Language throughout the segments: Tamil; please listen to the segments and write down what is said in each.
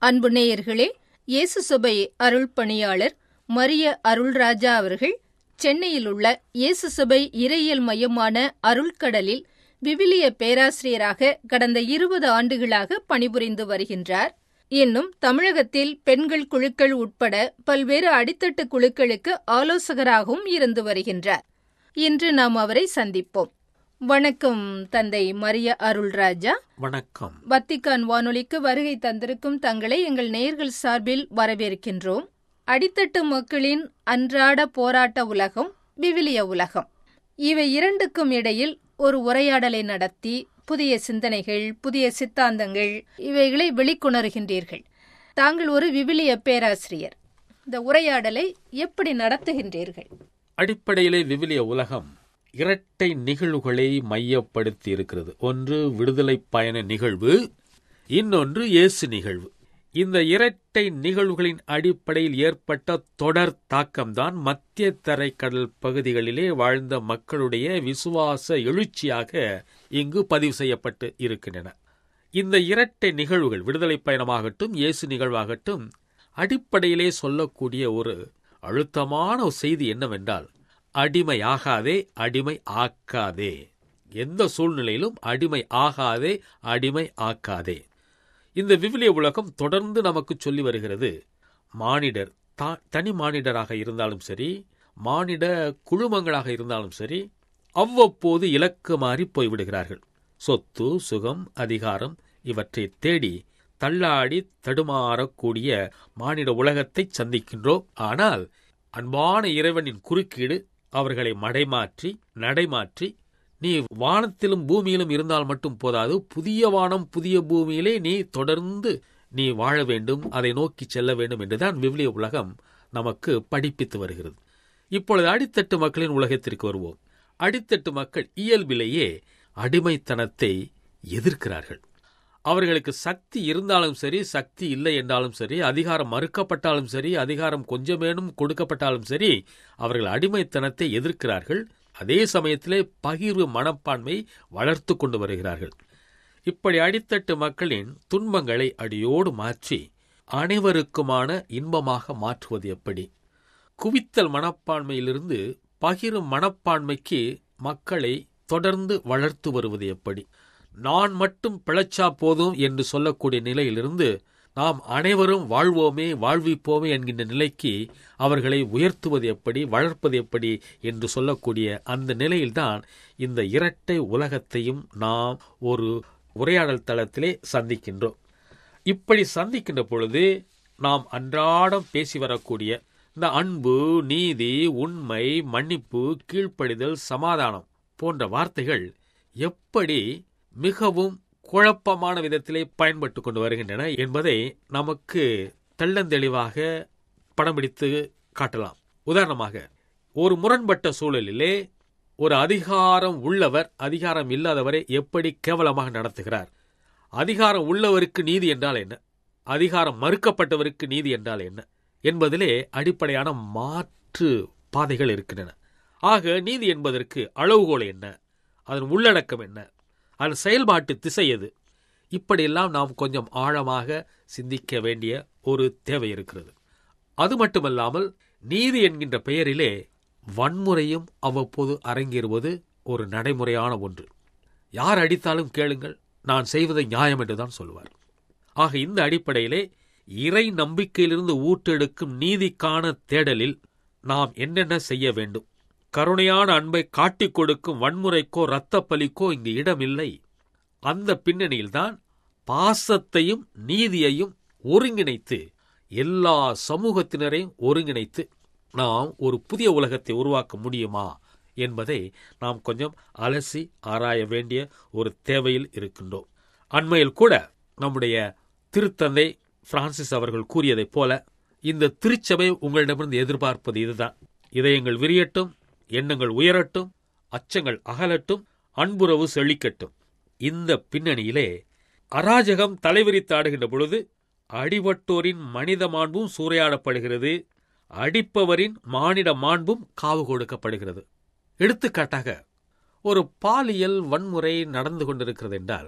அன்பு நேயர்களே இயேசு சபை அருள் பணியாளர் மரிய அருள்ராஜா அவர்கள் சென்னையில் உள்ள இயேசு சபை இறையியல் மையமான அருள்கடலில் விவிலிய பேராசிரியராக கடந்த இருபது ஆண்டுகளாக பணிபுரிந்து வருகின்றார் இன்னும் தமிழகத்தில் பெண்கள் குழுக்கள் உட்பட பல்வேறு அடித்தட்டு குழுக்களுக்கு ஆலோசகராகவும் இருந்து வருகின்றார் இன்று நாம் அவரை சந்திப்போம் வணக்கம் தந்தை மரிய அருள்ராஜா வணக்கம் வத்திக்கான் வானொலிக்கு வருகை தந்திருக்கும் தங்களை எங்கள் நேயர்கள் சார்பில் வரவேற்கின்றோம் அடித்தட்டு மக்களின் அன்றாட போராட்ட உலகம் விவிலிய உலகம் இவை இரண்டுக்கும் இடையில் ஒரு உரையாடலை நடத்தி புதிய சிந்தனைகள் புதிய சித்தாந்தங்கள் இவைகளை வெளிக்கொணர்கின்றீர்கள் தாங்கள் ஒரு விவிலிய பேராசிரியர் இந்த உரையாடலை எப்படி நடத்துகின்றீர்கள் அடிப்படையிலே விவிலிய உலகம் இரட்டை நிகழ்வுகளை மையப்படுத்தி இருக்கிறது ஒன்று விடுதலை பயண நிகழ்வு இன்னொன்று இயேசு நிகழ்வு இந்த இரட்டை நிகழ்வுகளின் அடிப்படையில் ஏற்பட்ட தொடர் தாக்கம்தான் மத்திய தரைக்கடல் பகுதிகளிலே வாழ்ந்த மக்களுடைய விசுவாச எழுச்சியாக இங்கு பதிவு செய்யப்பட்டு இருக்கின்றன இந்த இரட்டை நிகழ்வுகள் விடுதலை பயணமாகட்டும் இயேசு நிகழ்வாகட்டும் அடிப்படையிலே சொல்லக்கூடிய ஒரு அழுத்தமான ஒரு செய்தி என்னவென்றால் அடிமையாகாதே அடிமை ஆக்காதே எந்த சூழ்நிலையிலும் அடிமை ஆகாதே அடிமை ஆக்காதே இந்த விவிலிய உலகம் தொடர்ந்து நமக்கு சொல்லி வருகிறது மானிடர் தா- தனி மானிடராக இருந்தாலும் சரி மானிட குழுமங்களாக இருந்தாலும் சரி அவ்வப்போது இலக்கு மாறி போய்விடுகிறார்கள் சொத்து சுகம் அதிகாரம் இவற்றை தேடி தள்ளாடி தடுமாறக்கூடிய மானிட உலகத்தை சந்திக்கின்றோம் ஆனால் அன்பான இறைவனின் குறுக்கீடு அவர்களை மடைமாற்றி நடைமாற்றி நீ வானத்திலும் பூமியிலும் இருந்தால் மட்டும் போதாது புதிய வானம் புதிய பூமியிலே நீ தொடர்ந்து நீ வாழ வேண்டும் அதை நோக்கி செல்ல வேண்டும் என்றுதான் விவிலிய உலகம் நமக்கு படிப்பித்து வருகிறது இப்பொழுது அடித்தட்டு மக்களின் உலகத்திற்கு வருவோம் அடித்தட்டு மக்கள் இயல்பிலேயே அடிமைத்தனத்தை எதிர்க்கிறார்கள் அவர்களுக்கு சக்தி இருந்தாலும் சரி சக்தி இல்லை என்றாலும் சரி அதிகாரம் மறுக்கப்பட்டாலும் சரி அதிகாரம் கொஞ்சமேனும் கொடுக்கப்பட்டாலும் சரி அவர்கள் அடிமைத்தனத்தை எதிர்க்கிறார்கள் அதே சமயத்திலே பகிர்வு மனப்பான்மை வளர்த்து கொண்டு வருகிறார்கள் இப்படி அடித்தட்டு மக்களின் துன்பங்களை அடியோடு மாற்றி அனைவருக்குமான இன்பமாக மாற்றுவது எப்படி குவித்தல் மனப்பான்மையிலிருந்து பகிரும் மனப்பான்மைக்கு மக்களை தொடர்ந்து வளர்த்து வருவது எப்படி நான் மட்டும் பிழைச்சா போதும் என்று சொல்லக்கூடிய நிலையிலிருந்து நாம் அனைவரும் வாழ்வோமே வாழ்விப்போமே என்கின்ற நிலைக்கு அவர்களை உயர்த்துவது எப்படி வளர்ப்பது எப்படி என்று சொல்லக்கூடிய அந்த நிலையில்தான் இந்த இரட்டை உலகத்தையும் நாம் ஒரு உரையாடல் தளத்திலே சந்திக்கின்றோம் இப்படி சந்திக்கின்ற பொழுது நாம் அன்றாடம் பேசி வரக்கூடிய இந்த அன்பு நீதி உண்மை மன்னிப்பு கீழ்ப்படிதல் சமாதானம் போன்ற வார்த்தைகள் எப்படி மிகவும் குழப்பமான விதத்திலே பயன்பட்டு கொண்டு வருகின்றன என்பதை நமக்கு தெள்ளந்தெளிவாக படம் பிடித்து காட்டலாம் உதாரணமாக ஒரு முரண்பட்ட சூழலிலே ஒரு அதிகாரம் உள்ளவர் அதிகாரம் இல்லாதவரை எப்படி கேவலமாக நடத்துகிறார் அதிகாரம் உள்ளவருக்கு நீதி என்றால் என்ன அதிகாரம் மறுக்கப்பட்டவருக்கு நீதி என்றால் என்ன என்பதிலே அடிப்படையான மாற்று பாதைகள் இருக்கின்றன ஆக நீதி என்பதற்கு அளவுகோல் என்ன அதன் உள்ளடக்கம் என்ன அதன் செயல்பாட்டு திசை எது இப்படியெல்லாம் நாம் கொஞ்சம் ஆழமாக சிந்திக்க வேண்டிய ஒரு தேவை இருக்கிறது அது மட்டுமல்லாமல் நீதி என்கின்ற பெயரிலே வன்முறையும் அவ்வப்போது அரங்கேறுவது ஒரு நடைமுறையான ஒன்று யார் அடித்தாலும் கேளுங்கள் நான் செய்வது நியாயம் என்றுதான் சொல்வார் ஆக இந்த அடிப்படையிலே இறை நம்பிக்கையிலிருந்து ஊற்றெடுக்கும் நீதிக்கான தேடலில் நாம் என்னென்ன செய்ய வேண்டும் கருணையான அன்பை காட்டிக் கொடுக்கும் வன்முறைக்கோ இரத்தப் பலிக்கோ இங்கு இடமில்லை அந்த பின்னணியில்தான் பாசத்தையும் நீதியையும் ஒருங்கிணைத்து எல்லா சமூகத்தினரையும் ஒருங்கிணைத்து நாம் ஒரு புதிய உலகத்தை உருவாக்க முடியுமா என்பதை நாம் கொஞ்சம் அலசி ஆராய வேண்டிய ஒரு தேவையில் இருக்கின்றோம் அண்மையில் கூட நம்முடைய திருத்தந்தை பிரான்சிஸ் அவர்கள் கூறியதைப் போல இந்த திருச்சபை உங்களிடமிருந்து எதிர்பார்ப்பது இதுதான் இதயங்கள் விரியட்டும் எண்ணங்கள் உயரட்டும் அச்சங்கள் அகலட்டும் அன்புறவு செழிக்கட்டும் இந்த பின்னணியிலே அராஜகம் தலைவிரித்தாடுகின்ற பொழுது அடிபட்டோரின் மனித மாண்பும் சூறையாடப்படுகிறது அடிப்பவரின் மானிட மாண்பும் காவு கொடுக்கப்படுகிறது எடுத்துக்காட்டாக ஒரு பாலியல் வன்முறை நடந்து கொண்டிருக்கிறது என்றால்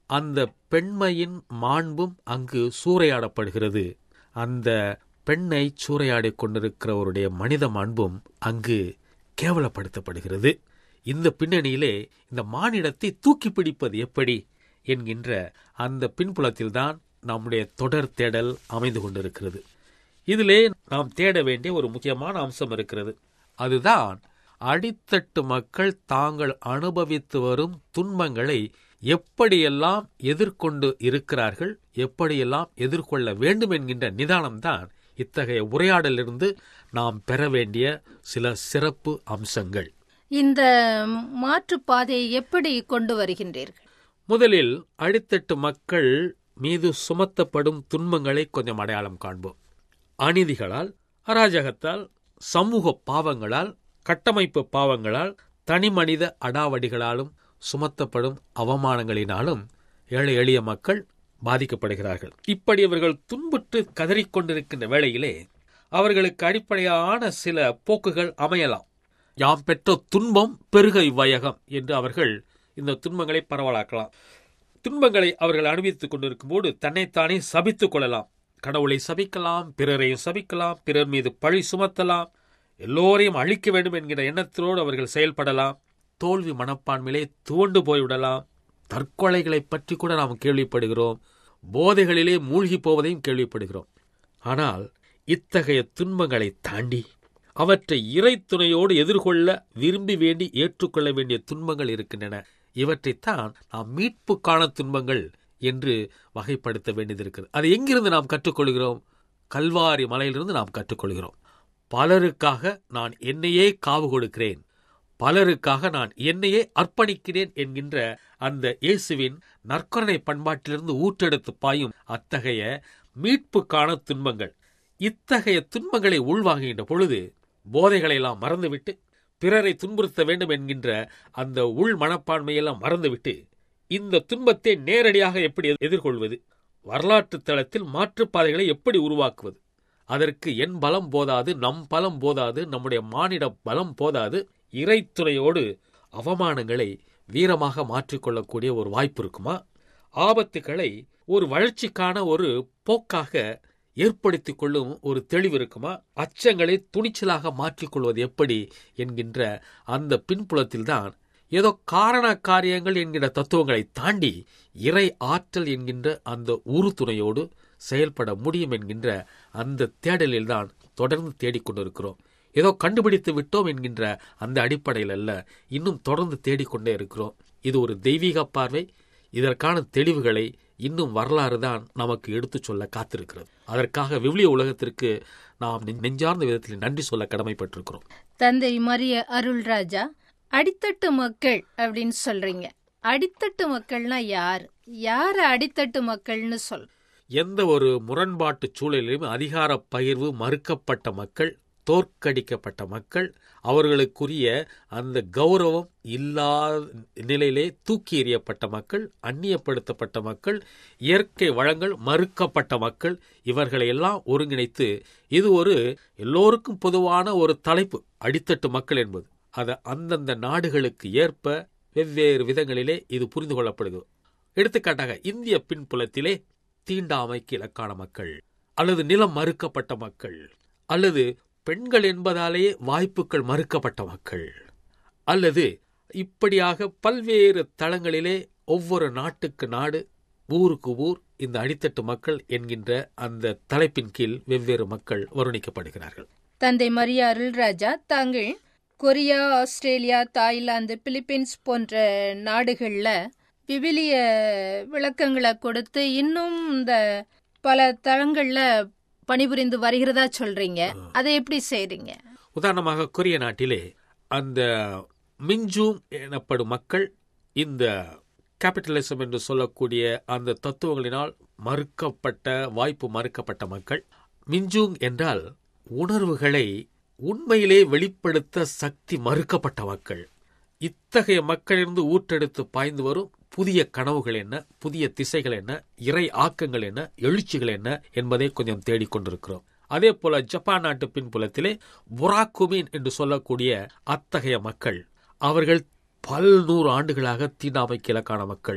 அந்த பெண்மையின் மாண்பும் அங்கு சூறையாடப்படுகிறது அந்த பெண்ணை சூறையாடிக் கொண்டிருக்கிறவருடைய மனித மாண்பும் அங்கு கேவலப்படுத்தப்படுகிறது இந்த பின்னணியிலே இந்த மானிடத்தை தூக்கி பிடிப்பது எப்படி என்கின்ற அந்த பின்புலத்தில்தான் நம்முடைய தொடர் தேடல் அமைந்து கொண்டிருக்கிறது இதிலே நாம் தேட வேண்டிய ஒரு முக்கியமான அம்சம் இருக்கிறது அதுதான் அடித்தட்டு மக்கள் தாங்கள் அனுபவித்து வரும் துன்பங்களை எப்படியெல்லாம் எதிர்கொண்டு இருக்கிறார்கள் எப்படியெல்லாம் எதிர்கொள்ள வேண்டும் என்கின்ற நிதானம்தான் இத்தகைய உரையாடலிருந்து நாம் பெற வேண்டிய சில சிறப்பு அம்சங்கள் இந்த மாற்றுப் பாதையை எப்படி கொண்டு வருகின்றீர்கள் முதலில் அடித்தட்டு மக்கள் மீது சுமத்தப்படும் துன்பங்களை கொஞ்சம் அடையாளம் காண்போம் அநீதிகளால் அராஜகத்தால் சமூக பாவங்களால் கட்டமைப்பு பாவங்களால் தனிமனித அடாவடிகளாலும் சுமத்தப்படும் அவமானங்களினாலும் ஏழை எளிய மக்கள் பாதிக்கப்படுகிறார்கள் இப்படி அவர்கள் துன்புற்று கதறிக்கொண்டிருக்கின்ற வேளையிலே அவர்களுக்கு அடிப்படையான சில போக்குகள் அமையலாம் யாம் பெற்ற துன்பம் பெருக இவ்வையகம் என்று அவர்கள் இந்த துன்பங்களை பரவலாக்கலாம் துன்பங்களை அவர்கள் அனுபவித்துக் கொண்டிருக்கும் போது தன்னைத்தானே சபித்துக் கொள்ளலாம் கடவுளை சபிக்கலாம் பிறரையும் சபிக்கலாம் பிறர் மீது பழி சுமத்தலாம் எல்லோரையும் அழிக்க வேண்டும் என்கிற எண்ணத்தோடு அவர்கள் செயல்படலாம் தோல்வி மனப்பான்மையிலே துவண்டு போய்விடலாம் தற்கொலைகளை பற்றி கூட நாம் கேள்விப்படுகிறோம் போதைகளிலே மூழ்கி போவதையும் கேள்விப்படுகிறோம் ஆனால் இத்தகைய துன்பங்களை தாண்டி அவற்றை இறை துணையோடு எதிர்கொள்ள விரும்பி வேண்டி ஏற்றுக்கொள்ள வேண்டிய துன்பங்கள் இருக்கின்றன இவற்றைத்தான் நாம் மீட்புக்கான துன்பங்கள் என்று வகைப்படுத்த வேண்டியது அதை எங்கிருந்து நாம் கற்றுக்கொள்கிறோம் கல்வாரி மலையிலிருந்து நாம் கற்றுக்கொள்கிறோம் பலருக்காக நான் என்னையே காவு கொடுக்கிறேன் பலருக்காக நான் என்னையே அர்ப்பணிக்கிறேன் என்கின்ற அந்த இயேசுவின் நற்கரணை பண்பாட்டிலிருந்து ஊற்றெடுத்து பாயும் அத்தகைய மீட்புக்கான துன்பங்கள் இத்தகைய துன்பங்களை உள்வாங்குகின்ற பொழுது போதைகளை எல்லாம் மறந்துவிட்டு பிறரை துன்புறுத்த வேண்டும் என்கின்ற அந்த உள் மனப்பான்மையெல்லாம் மறந்துவிட்டு இந்த துன்பத்தை நேரடியாக எப்படி எதிர்கொள்வது வரலாற்று தளத்தில் மாற்றுப்பாதைகளை எப்படி உருவாக்குவது அதற்கு என் பலம் போதாது நம் பலம் போதாது நம்முடைய மானிட பலம் போதாது இறைத்துறையோடு அவமானங்களை வீரமாக மாற்றிக்கொள்ளக்கூடிய ஒரு வாய்ப்பு இருக்குமா ஆபத்துகளை ஒரு வளர்ச்சிக்கான ஒரு போக்காக ஏற்படுத்திக் கொள்ளும் ஒரு தெளிவு இருக்குமா அச்சங்களை துணிச்சலாக மாற்றிக்கொள்வது எப்படி என்கின்ற அந்த பின்புலத்தில்தான் ஏதோ காரண காரியங்கள் என்கிற தத்துவங்களை தாண்டி இறை ஆற்றல் என்கின்ற அந்த உறுதுணையோடு செயல்பட முடியும் என்கின்ற அந்த தேடலில்தான் தொடர்ந்து தேடிக்கொண்டிருக்கிறோம் ஏதோ கண்டுபிடித்து விட்டோம் என்கின்ற அந்த அடிப்படையில் அல்ல இன்னும் தொடர்ந்து தேடிக்கொண்டே இருக்கிறோம் இது ஒரு தெய்வீக பார்வை இதற்கான தெளிவுகளை இன்னும் வரலாறு தான் நமக்கு எடுத்துச் சொல்ல காத்திருக்கிறது அதற்காக விவிலிய உலகத்திற்கு நாம் நெஞ்சார்ந்த விதத்தில் நன்றி சொல்ல கடமைப்பட்டிருக்கிறோம் தந்தை மரிய அருள்ராஜா அடித்தட்டு மக்கள் அப்படின்னு சொல்றீங்க அடித்தட்டு மக்கள்னா யார் யார அடித்தட்டு மக்கள்னு சொல் எந்த ஒரு முரண்பாட்டு சூழலிலும் அதிகார பகிர்வு மறுக்கப்பட்ட மக்கள் தோற்கடிக்கப்பட்ட மக்கள் அவர்களுக்குரிய அந்த கௌரவம் இல்லாத நிலையிலே தூக்கி எறியப்பட்ட மக்கள் அந்நியப்படுத்தப்பட்ட மக்கள் இயற்கை வளங்கள் மறுக்கப்பட்ட மக்கள் இவர்களை எல்லாம் ஒருங்கிணைத்து இது ஒரு எல்லோருக்கும் பொதுவான ஒரு தலைப்பு அடித்தட்டு மக்கள் என்பது அது அந்தந்த நாடுகளுக்கு ஏற்ப வெவ்வேறு விதங்களிலே இது புரிந்து கொள்ளப்படுகிறது எடுத்துக்காட்டாக இந்திய பின்புலத்திலே தீண்டாமைக்கு இலக்கான மக்கள் அல்லது நிலம் மறுக்கப்பட்ட மக்கள் அல்லது பெண்கள் என்பதாலேயே வாய்ப்புகள் மறுக்கப்பட்ட மக்கள் அல்லது இப்படியாக பல்வேறு தளங்களிலே ஒவ்வொரு நாட்டுக்கு நாடு ஊருக்கு ஊர் இந்த அடித்தட்டு மக்கள் என்கின்ற அந்த தலைப்பின் கீழ் வெவ்வேறு மக்கள் வருணிக்கப்படுகிறார்கள் தந்தை மரியா அருள்ராஜா தாங்கள் கொரியா ஆஸ்திரேலியா தாய்லாந்து பிலிப்பீன்ஸ் போன்ற நாடுகளில் விவிலிய விளக்கங்களை கொடுத்து இன்னும் இந்த பல தளங்களில் பணிபுரிந்து வருகிறதா சொல்றீங்க அதை எப்படி செய்றீங்க உதாரணமாக கொரிய நாட்டிலே அந்த மிஞ்சூம் எனப்படும் மக்கள் இந்த கேபிட்டலிசம் என்று சொல்லக்கூடிய அந்த தத்துவங்களினால் மறுக்கப்பட்ட வாய்ப்பு மறுக்கப்பட்ட மக்கள் மிஞ்சூங் என்றால் உணர்வுகளை உண்மையிலே வெளிப்படுத்த சக்தி மறுக்கப்பட்ட மக்கள் இத்தகைய மக்களிலிருந்து ஊற்றெடுத்து பாய்ந்து வரும் புதிய கனவுகள் என்ன புதிய திசைகள் என்ன இறை ஆக்கங்கள் என்ன எழுச்சிகள் என்ன என்பதை கொஞ்சம் தேடிக்கொண்டிருக்கிறோம் அதே போல ஜப்பான் நாட்டு பின்புலத்திலே புராக்குமின் என்று சொல்லக்கூடிய அத்தகைய மக்கள் அவர்கள் பல்நூறு ஆண்டுகளாக தீண்டாமைக்கு இலக்கான மக்கள்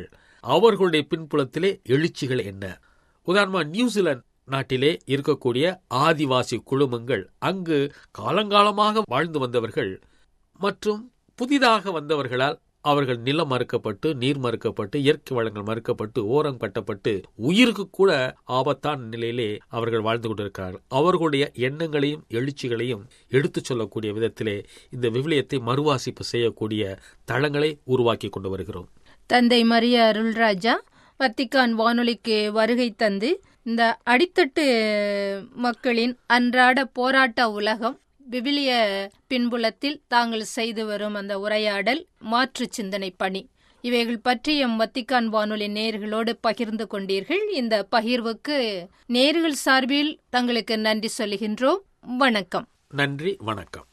அவர்களுடைய பின்புலத்திலே எழுச்சிகள் என்ன உதாரணமா நியூசிலாந்து நாட்டிலே இருக்கக்கூடிய ஆதிவாசி குழுமங்கள் அங்கு காலங்காலமாக வாழ்ந்து வந்தவர்கள் மற்றும் புதிதாக வந்தவர்களால் அவர்கள் நிலம் மறுக்கப்பட்டு நீர் மறுக்கப்பட்டு இயற்கை வளங்கள் மறுக்கப்பட்டு ஓரம் கட்டப்பட்டு உயிருக்கு கூட ஆபத்தான நிலையிலே அவர்கள் வாழ்ந்து கொண்டிருக்கிறார்கள் அவர்களுடைய எண்ணங்களையும் எழுச்சிகளையும் எடுத்துச் சொல்லக்கூடிய விதத்திலே இந்த விவிலியத்தை மறுவாசிப்பு செய்யக்கூடிய தளங்களை உருவாக்கி கொண்டு வருகிறோம் தந்தை மரிய அருள்ராஜா வத்திக்கான் வானொலிக்கு வருகை தந்து இந்த அடித்தட்டு மக்களின் அன்றாட போராட்ட உலகம் விவிலிய பின்புலத்தில் தாங்கள் செய்து வரும் அந்த உரையாடல் மாற்று சிந்தனை பணி இவைகள் பற்றி எம் வத்திக்கான் வானொலி நேர்களோடு பகிர்ந்து கொண்டீர்கள் இந்த பகிர்வுக்கு நேர்கள் சார்பில் தங்களுக்கு நன்றி சொல்லுகின்றோம் வணக்கம் நன்றி வணக்கம்